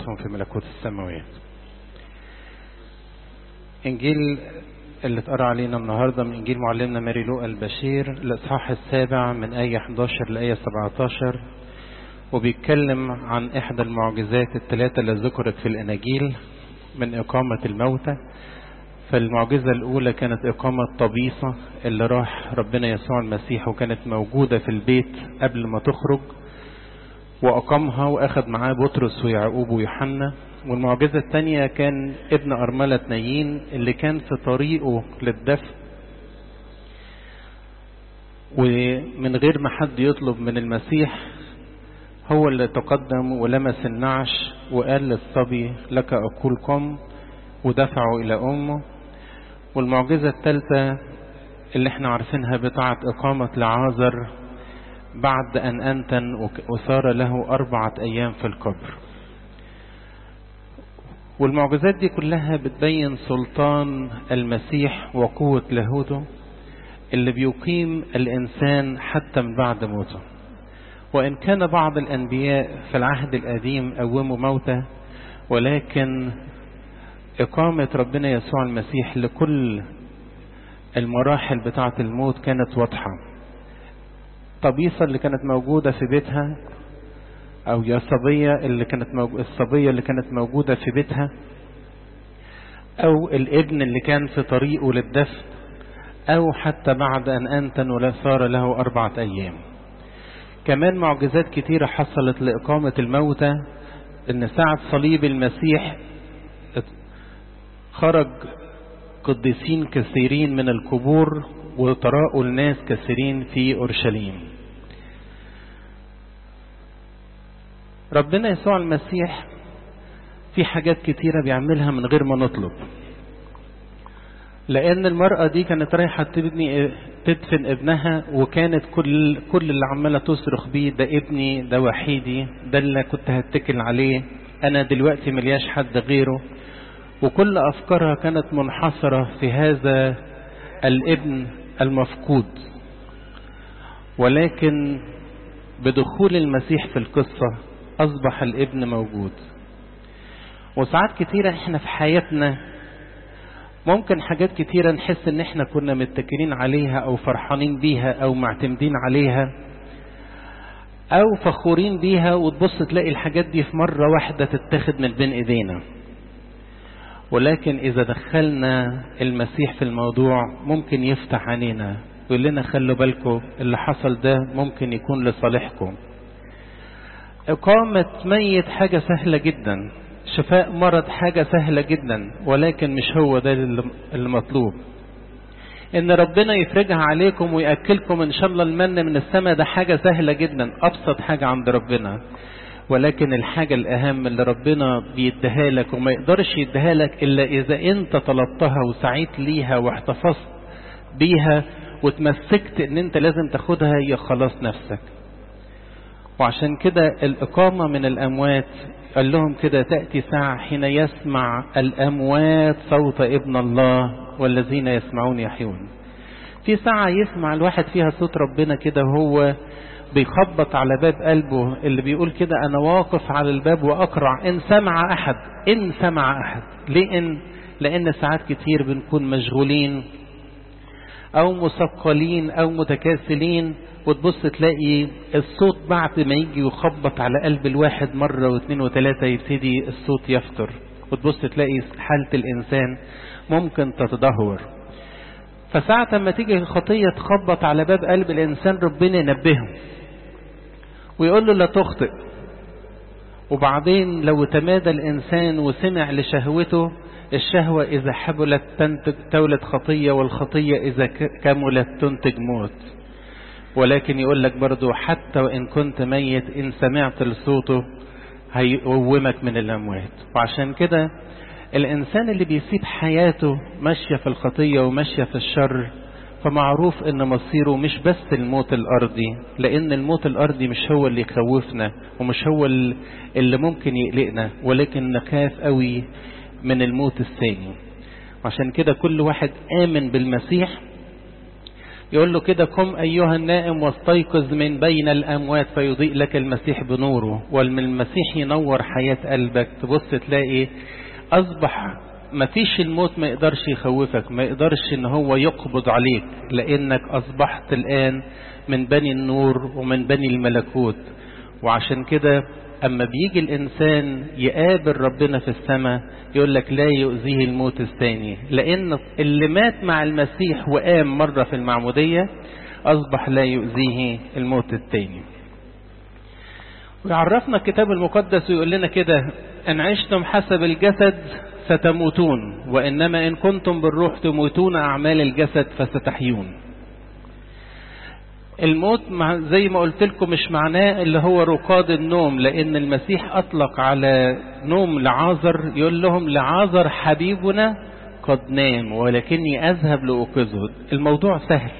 درجاتهم في ملكوت السماوات إنجيل اللي اتقرا علينا النهارده من إنجيل معلمنا ماري لوقا البشير الإصحاح السابع من آية 11 لآية 17 وبيتكلم عن إحدى المعجزات الثلاثة اللي ذكرت في الأناجيل من إقامة الموتى فالمعجزة الأولى كانت إقامة طبيصة اللي راح ربنا يسوع المسيح وكانت موجودة في البيت قبل ما تخرج وأقامها وأخذ معاه بطرس ويعقوب ويوحنا والمعجزة الثانية كان ابن أرملة نايين اللي كان في طريقه للدفن ومن غير ما حد يطلب من المسيح هو اللي تقدم ولمس النعش وقال للصبي لك أقول قم ودفعه إلى أمه والمعجزة الثالثة اللي احنا عارفينها بتاعة إقامة لعازر بعد أن أنتن وصار له أربعة أيام في القبر والمعجزات دي كلها بتبين سلطان المسيح وقوة لاهوته اللي بيقيم الإنسان حتى من بعد موته وإن كان بعض الأنبياء في العهد القديم قوموا موتى ولكن إقامة ربنا يسوع المسيح لكل المراحل بتاعة الموت كانت واضحة طبيصة اللي كانت موجودة في بيتها أو يا صبية اللي كانت موجودة الصبية اللي كانت موجودة في بيتها أو الابن اللي كان في طريقه للدفن أو حتى بعد أن أنتن ولا صار له أربعة أيام كمان معجزات كتيرة حصلت لإقامة الموتى إن ساعة صليب المسيح خرج قديسين كثيرين من القبور وتراءوا الناس كثيرين في أورشليم ربنا يسوع المسيح في حاجات كتيرة بيعملها من غير ما نطلب لأن المرأة دي كانت رايحة تبني تدفن ابنها وكانت كل كل اللي عمالة تصرخ بيه ده ابني ده وحيدي ده اللي كنت هتكل عليه أنا دلوقتي ملياش حد غيره وكل أفكارها كانت منحصرة في هذا الابن المفقود ولكن بدخول المسيح في القصة أصبح الابن موجود وساعات كتيرة احنا في حياتنا ممكن حاجات كتيرة نحس ان احنا كنا متكلين عليها او فرحانين بيها او معتمدين عليها او فخورين بيها وتبص تلاقي الحاجات دي في مرة واحدة تتاخد من بين ايدينا ولكن اذا دخلنا المسيح في الموضوع ممكن يفتح عينينا ويقول لنا خلوا بالكم اللي حصل ده ممكن يكون لصالحكم إقامة ميت حاجة سهلة جدا شفاء مرض حاجة سهلة جدا ولكن مش هو ده اللي مطلوب ان ربنا يفرجها عليكم ويأكلكم ان شاء الله المن من السماء ده حاجة سهلة جدا ابسط حاجة عند ربنا ولكن الحاجة الاهم اللي ربنا بيديها لك وما يقدرش يديها لك الا اذا انت طلبتها وسعيت ليها واحتفظت بيها وتمسكت ان انت لازم تاخدها هي خلاص نفسك وعشان كده الإقامة من الأموات قال لهم كده تأتي ساعة حين يسمع الأموات صوت ابن الله والذين يسمعون يحيون في ساعة يسمع الواحد فيها صوت ربنا كده هو بيخبط على باب قلبه اللي بيقول كده أنا واقف على الباب وأقرع إن سمع أحد إن سمع أحد لأن لأن ساعات كتير بنكون مشغولين أو مثقلين أو متكاسلين وتبص تلاقي الصوت بعد ما يجي يخبط على قلب الواحد مرة واثنين وثلاثة يبتدي الصوت يفتر وتبص تلاقي حالة الإنسان ممكن تتدهور فساعة ما تيجي الخطية تخبط على باب قلب الإنسان ربنا ينبهه ويقول له لا تخطئ وبعدين لو تمادى الإنسان وسمع لشهوته الشهوة إذا حبلت تنتج تولد خطية والخطية إذا كملت تنتج موت ولكن يقول لك برضو حتى وإن كنت ميت إن سمعت لصوته هيقومك من الأموات وعشان كده الإنسان اللي بيسيب حياته ماشية في الخطية وماشية في الشر فمعروف ان مصيره مش بس الموت الارضي لان الموت الارضي مش هو اللي يخوفنا ومش هو اللي ممكن يقلقنا ولكن نخاف قوي من الموت الثاني عشان كده كل واحد امن بالمسيح يقول له كده قم أيها النائم واستيقظ من بين الأموات فيضيء لك المسيح بنوره والمن المسيح ينور حياة قلبك تبص تلاقي أصبح ما فيش الموت ما يقدرش يخوفك ما يقدرش ان هو يقبض عليك لانك اصبحت الان من بني النور ومن بني الملكوت وعشان كده اما بيجي الانسان يقابل ربنا في السماء يقول لك لا يؤذيه الموت الثاني لان اللي مات مع المسيح وقام مرة في المعمودية اصبح لا يؤذيه الموت الثاني ويعرفنا الكتاب المقدس ويقول لنا كده ان عشتم حسب الجسد ستموتون وإنما إن كنتم بالروح تموتون أعمال الجسد فستحيون الموت مع زي ما قلت لكم مش معناه اللي هو رقاد النوم لأن المسيح أطلق على نوم لعازر يقول لهم لعازر حبيبنا قد نام ولكني أذهب لأوقظه الموضوع سهل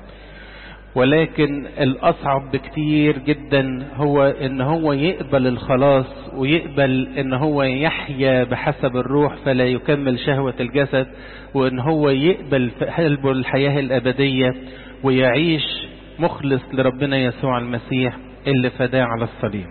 ولكن الأصعب بكتير جدا هو ان هو يقبل الخلاص ويقبل ان هو يحيا بحسب الروح فلا يكمل شهوة الجسد وان هو يقبل في قلبه الحياة الأبدية ويعيش مخلص لربنا يسوع المسيح اللي فداه على الصليب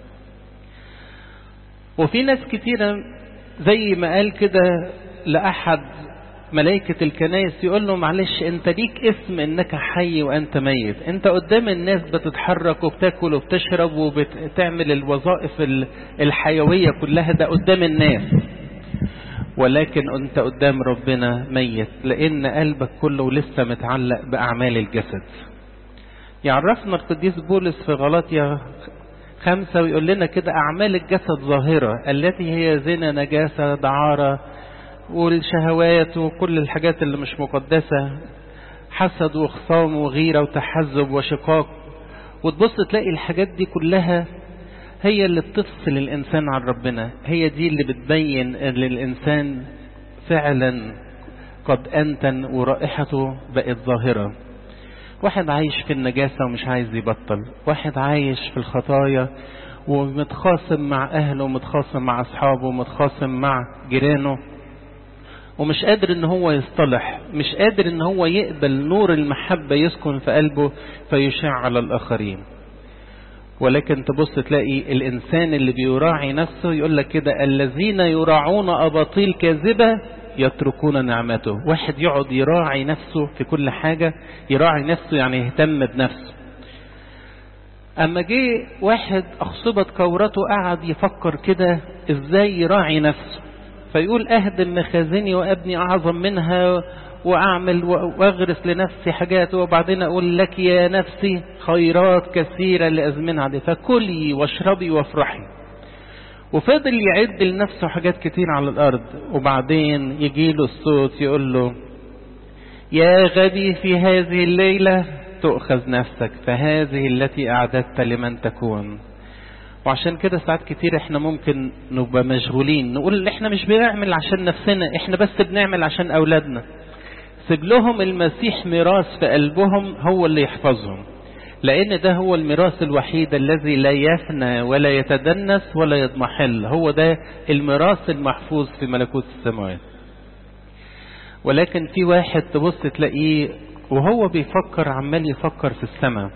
وفي ناس كتيرة زي ما قال كده لأحد ملائكة الكنائس يقول له معلش انت ليك اسم انك حي وانت ميت انت قدام الناس بتتحرك وبتاكل وبتشرب وبتعمل الوظائف الحيوية كلها ده قدام الناس ولكن انت قدام ربنا ميت لان قلبك كله لسه متعلق باعمال الجسد يعرفنا القديس بولس في غلاطيا خمسة ويقول لنا كده أعمال الجسد ظاهرة التي هي زنا نجاسة دعارة والشهوات وكل الحاجات اللي مش مقدسة حسد وخصام وغيرة وتحزب وشقاق وتبص تلاقي الحاجات دي كلها هي اللي بتفصل الإنسان عن ربنا هي دي اللي بتبين ان الإنسان فعلا قد أنتن ورائحته بقت ظاهرة واحد عايش في النجاسة ومش عايز يبطل واحد عايش في الخطايا ومتخاصم مع أهله ومتخاصم مع أصحابه ومتخاصم مع جيرانه ومش قادر ان هو يصطلح مش قادر ان هو يقبل نور المحبة يسكن في قلبه فيشع على الآخرين ولكن تبص تلاقي الإنسان اللي بيراعي نفسه يقول لك كده الذين يراعون أباطيل كاذبة يتركون نعمته واحد يقعد يراعي نفسه في كل حاجة يراعي نفسه يعني يهتم بنفسه أما جه واحد أخصبت كورته قعد يفكر كده إزاي يراعي نفسه فيقول أهدم مخازني وأبني أعظم منها وأعمل وأغرس لنفسي حاجات وبعدين أقول لك يا نفسي خيرات كثيرة لأزمنها عليه فكلي واشربي وافرحي وفضل يعد لنفسه حاجات كتير على الأرض وبعدين يجي له الصوت يقول له يا غبي في هذه الليلة تؤخذ نفسك فهذه التي أعددت لمن تكون وعشان كده ساعات كتير احنا ممكن نبقى مشغولين نقول احنا مش بنعمل عشان نفسنا احنا بس بنعمل عشان اولادنا سيب لهم المسيح ميراث في قلبهم هو اللي يحفظهم لان ده هو الميراث الوحيد الذي لا يفنى ولا يتدنس ولا يضمحل هو ده الميراث المحفوظ في ملكوت السماوات ولكن في واحد تبص تلاقيه وهو بيفكر عمال يفكر في السماء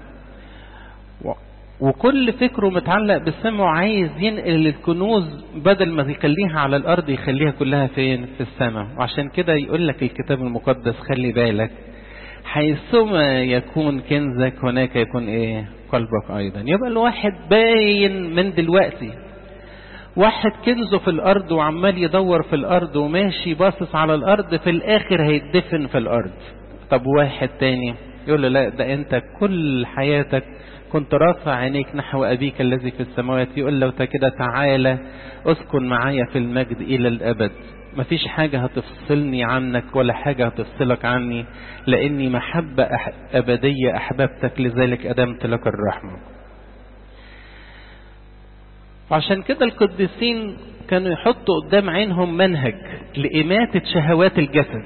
وكل فكره متعلق بالسماء وعايز ينقل الكنوز بدل ما يخليها على الارض يخليها كلها فين في السماء وعشان كده يقول لك الكتاب المقدس خلي بالك حيثما يكون كنزك هناك يكون ايه قلبك ايضا يبقى الواحد باين من دلوقتي واحد كنزه في الارض وعمال يدور في الارض وماشي باصص على الارض في الاخر هيتدفن في الارض طب واحد تاني يقول له لا ده انت كل حياتك كنت رافع عينيك نحو أبيك الذي في السماوات يقول له كده تعالى اسكن معايا في المجد إلى الأبد مفيش حاجة هتفصلني عنك ولا حاجة هتفصلك عني لأني محبة أح أبدية أحببتك لذلك أدمت لك الرحمة وعشان كده القديسين كانوا يحطوا قدام عينهم منهج لإماتة شهوات الجسد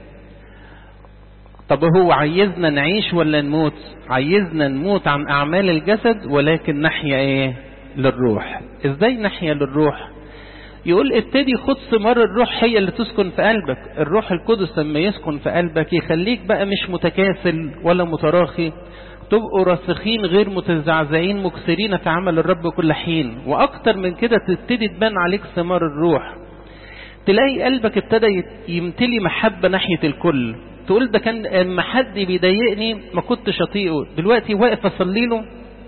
طب هو عايزنا نعيش ولا نموت عايزنا نموت عن اعمال الجسد ولكن نحيا ايه للروح ازاي نحيا للروح يقول ابتدي خد ثمار الروح هي اللي تسكن في قلبك الروح القدس لما يسكن في قلبك يخليك بقى مش متكاسل ولا متراخي تبقوا راسخين غير متزعزعين مكسرين في عمل الرب كل حين واكتر من كده تبتدي تبان عليك ثمار الروح تلاقي قلبك ابتدى يمتلي محبة ناحية الكل تقول ده كان اما حد بيضايقني ما كنتش اطيقه دلوقتي واقف اصلي له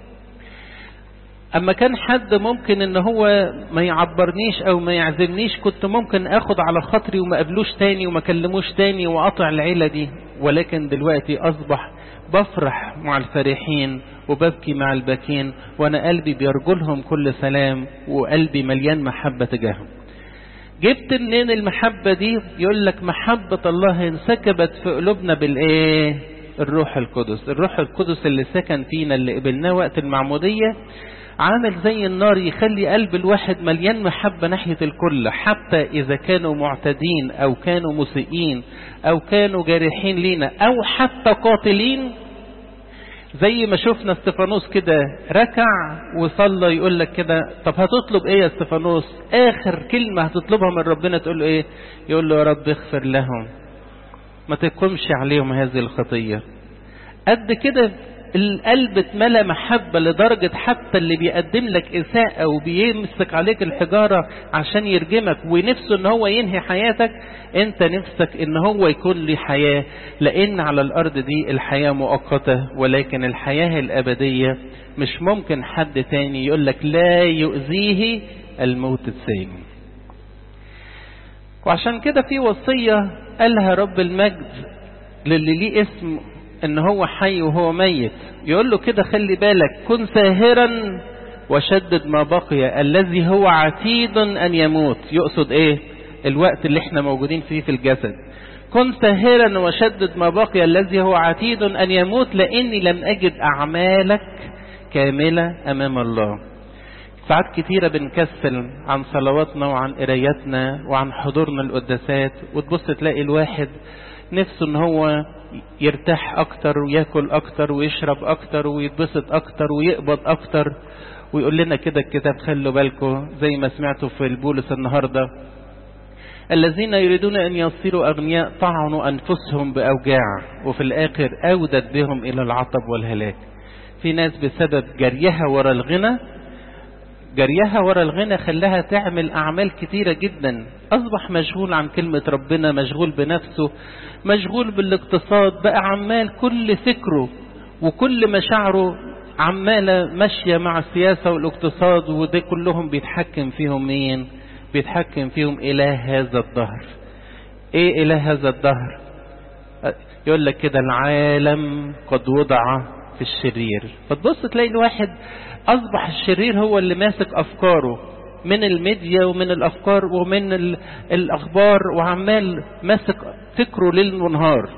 اما كان حد ممكن ان هو ما يعبرنيش او ما يعزمنيش كنت ممكن اخد على خاطري وما قابلوش تاني وما كلموش تاني واقطع العيلة دي ولكن دلوقتي اصبح بفرح مع الفرحين وببكي مع الباكين وانا قلبي بيرجلهم كل سلام وقلبي مليان محبة تجاههم جبت منين المحبة دي يقول لك محبة الله انسكبت في قلوبنا بالايه الروح القدس الروح القدس اللي سكن فينا اللي قبلناه وقت المعمودية عامل زي النار يخلي قلب الواحد مليان محبة ناحية الكل حتى إذا كانوا معتدين أو كانوا مسيئين أو كانوا جارحين لينا أو حتى قاتلين زي ما شفنا استفانوس كده ركع وصلى يقول لك كده طب هتطلب ايه يا استفانوس اخر كلمة هتطلبها من ربنا تقول له ايه يقول له يا رب اغفر لهم ما تقومش عليهم هذه الخطية قد كده القلب اتملى محبة لدرجة حتى اللي بيقدم لك إساءة وبيمسك عليك الحجارة عشان يرجمك ونفسه ان هو ينهي حياتك انت نفسك ان هو يكون لي حياة لان على الارض دي الحياة مؤقتة ولكن الحياة الابدية مش ممكن حد تاني يقول لك لا يؤذيه الموت الثاني وعشان كده في وصية قالها رب المجد للي ليه اسم ان هو حي وهو ميت يقول له كده خلي بالك كن ساهرا وشدد ما بقي الذي هو عتيد ان يموت يقصد ايه الوقت اللي احنا موجودين فيه في الجسد كن ساهرا وشدد ما بقي الذي هو عتيد ان يموت لاني لم اجد اعمالك كاملة امام الله ساعات كتيرة بنكسل عن صلواتنا وعن قراياتنا وعن حضورنا القداسات وتبص تلاقي الواحد نفسه ان هو يرتاح اكتر وياكل اكتر ويشرب اكتر ويتبسط اكتر ويقبض اكتر ويقول لنا كده الكتاب خلوا بالكم زي ما سمعتوا في البولس النهارده الذين يريدون ان يصيروا اغنياء طعنوا انفسهم باوجاع وفي الاخر اودت بهم الى العطب والهلاك في ناس بسبب جريها ورا الغنى جريها ورا الغنى خلاها تعمل أعمال كتيرة جدا أصبح مشغول عن كلمة ربنا مشغول بنفسه مشغول بالاقتصاد بقى عمال كل فكره وكل مشاعره عمالة ماشية مع السياسة والاقتصاد وده كلهم بيتحكم فيهم مين بيتحكم فيهم إله هذا الدهر إيه إله هذا الدهر يقول لك كده العالم قد وضع في الشرير فتبص تلاقي الواحد أصبح الشرير هو اللي ماسك أفكاره من الميديا ومن الأفكار ومن الأخبار وعمال ماسك فكره ليل ونهار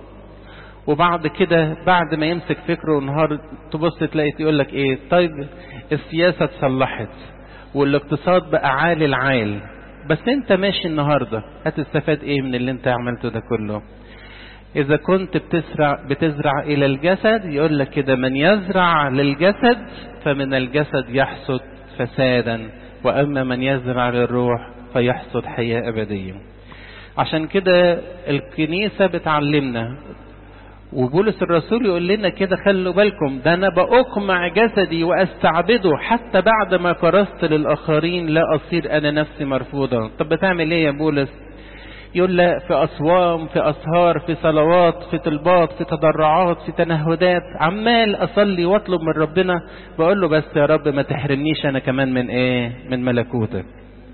وبعد كده بعد ما يمسك فكره ونهار تبص تلاقي يقول لك ايه طيب السياسة اتصلحت والاقتصاد بقى عالي العال بس انت ماشي النهاردة هتستفاد ايه من اللي انت عملته ده كله إذا كنت بتزرع, بتزرع إلى الجسد يقول لك كده من يزرع للجسد فمن الجسد يحصد فسادا وأما من يزرع للروح فيحصد حياة أبدية عشان كده الكنيسة بتعلمنا وبولس الرسول يقول لنا كده خلوا بالكم ده أنا بأقمع جسدي وأستعبده حتى بعد ما كرست للآخرين لا أصير أنا نفسي مرفوضا طب بتعمل إيه يا بولس يقول لا في أصوام في أسهار في صلوات في طلبات في تضرعات في تنهدات عمال أصلي وأطلب من ربنا بقول له بس يا رب ما تحرمنيش أنا كمان من إيه من ملكوتك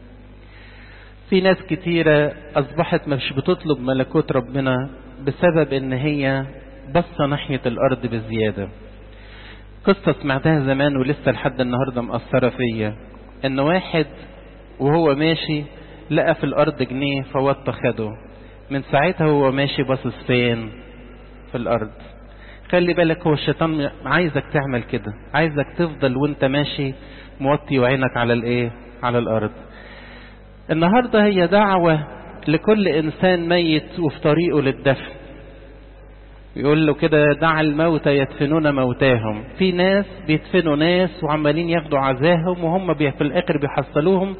في ناس كتيرة أصبحت مش بتطلب ملكوت ربنا بسبب إن هي بصة ناحية الأرض بزيادة قصة سمعتها زمان ولسه لحد النهاردة مأثرة فيا إن واحد وهو ماشي لقى في الأرض جنيه فوط خده من ساعتها هو ماشي باصص فين في الأرض خلي بالك هو الشيطان عايزك تعمل كده عايزك تفضل وانت ماشي موطي وعينك على الايه على الأرض النهاردة هي دعوة لكل إنسان ميت وفي طريقه للدفن يقول له كده دع الموتى يدفنون موتاهم في ناس بيدفنوا ناس وعمالين ياخدوا عزاهم وهم في الآخر بيحصلوهم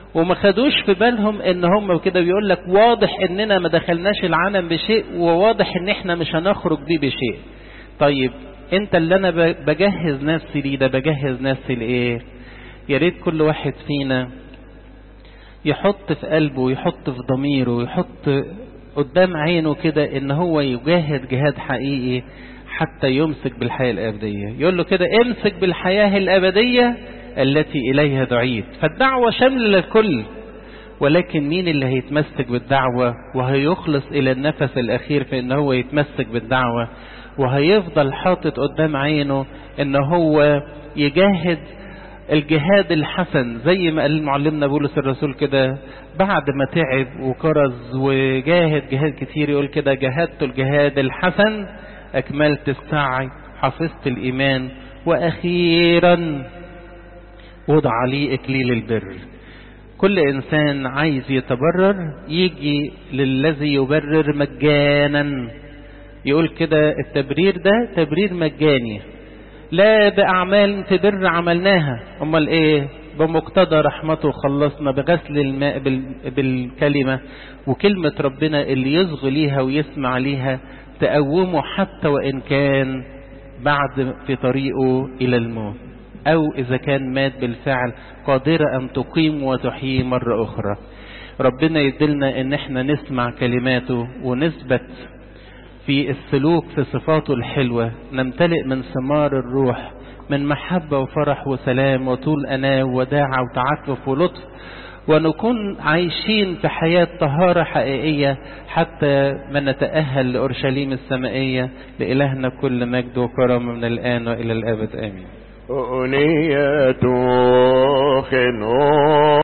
وما خدوش في بالهم ان هم كده بيقول لك واضح اننا ما دخلناش العالم بشيء وواضح ان احنا مش هنخرج بيه بشيء طيب انت اللي انا بجهز نفسي ليه ده بجهز نفسي لايه يا ريت كل واحد فينا يحط في قلبه ويحط في ضميره ويحط قدام عينه كده ان هو يجاهد جهاد حقيقي حتى يمسك بالحياة الأبدية يقول له كده امسك بالحياة الأبدية التي إليها دعيت فالدعوة شاملة للكل ولكن مين اللي هيتمسك بالدعوة وهيخلص إلى النفس الأخير في إن هو يتمسك بالدعوة وهيفضل حاطط قدام عينه إن هو يجاهد الجهاد الحسن زي ما قال معلمنا بولس الرسول كده بعد ما تعب وكرز وجاهد جهاد كتير يقول كده جاهدت الجهاد الحسن أكملت السعي حفظت الإيمان وأخيرا وضع لي إكليل البر كل إنسان عايز يتبرر يجي للذي يبرر مجانا يقول كده التبرير ده تبرير مجاني لا بأعمال تبر عملناها أمال إيه بمقتضى رحمته خلصنا بغسل الماء بالكلمة وكلمة ربنا اللي يصغي ليها ويسمع ليها تقومه حتى وإن كان بعد في طريقه إلى الموت أو إذا كان مات بالفعل قادرة أن تقيم وتحيي مرة أخرى ربنا يدلنا إن احنا نسمع كلماته ونثبت في السلوك في صفاته الحلوة نمتلئ من ثمار الروح من محبة وفرح وسلام وطول أناة وداعة وتعفف ولطف ونكون عايشين في حياة طهارة حقيقية حتى ما نتأهل لأورشليم السمائية لإلهنا كل مجد وكرم من الآن وإلى الأبد آمين أنية خنو